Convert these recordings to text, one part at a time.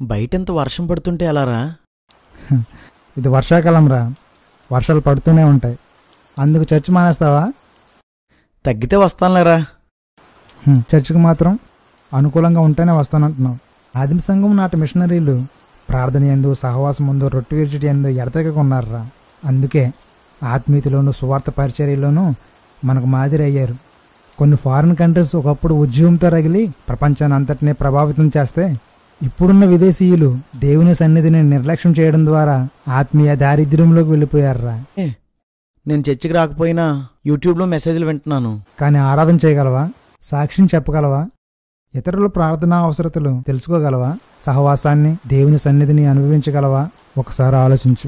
బయటెంత వర్షం పడుతుంటే ఎలారా ఇది వర్షాకాలం రా వర్షాలు పడుతూనే ఉంటాయి అందుకు చర్చి మానేస్తావా తగ్గితే వస్తానులేరా హ్మ్, చర్చికి మాత్రం అనుకూలంగా ఉంటేనే వస్తానంటున్నావు ఆదిమ సంఘం నాటి మిషనరీలు ప్రార్థన ఎందు సహవాసం ఎందు రొట్టె విరిచిటి ఎందు ఎడతెగక ఉన్నారురా అందుకే ఆత్మీయతలోను సువార్త పరిచర్యలోనూ మనకు మాదిరి అయ్యారు కొన్ని ఫారిన్ కంట్రీస్ ఒకప్పుడు ఉద్యమంతో రగిలి ప్రపంచాన్ని అంతటినీ ప్రభావితం చేస్తే ఇప్పుడున్న విదేశీయులు దేవుని సన్నిధిని నిర్లక్ష్యం చేయడం ద్వారా ఆత్మీయ దారిద్ర్యంలోకి వెళ్ళిపోయారురా నేను చర్చికి రాకపోయినా యూట్యూబ్లో మెసేజ్లు వింటున్నాను కానీ ఆరాధన చేయగలవా సాక్ష్యం చెప్పగలవా ఇతరుల ప్రార్థనా అవసరతలు తెలుసుకోగలవా సహవాసాన్ని దేవుని సన్నిధిని అనుభవించగలవా ఒకసారి ఆలోచించు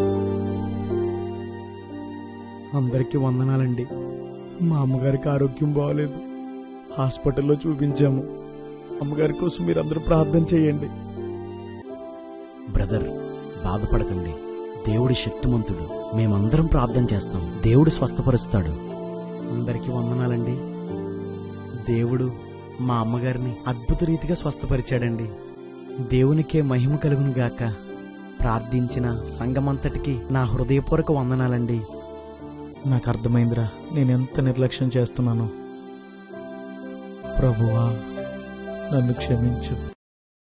అందరికీ వందనాలండి మా అమ్మగారికి ఆరోగ్యం బాగలేదు హాస్పిటల్లో చూపించాము అమ్మగారి కోసం మీరందరూ ప్రార్థన చేయండి బ్రదర్ బాధపడకండి దేవుడి శక్తిమంతుడు మేమందరం ప్రార్థన చేస్తాం దేవుడు స్వస్థపరుస్తాడు అందరికీ వందనాలండి దేవుడు మా అమ్మగారిని అద్భుత రీతిగా స్వస్థపరిచాడండి దేవునికే మహిమ కలుగును గాక ప్రార్థించిన సంఘమంతటికి నా హృదయపూర్వక వందనాలండి నాకు అర్థమైందిరా నేనెంత నిర్లక్ష్యం చేస్తున్నాను ప్రభువా నన్ను క్షమించు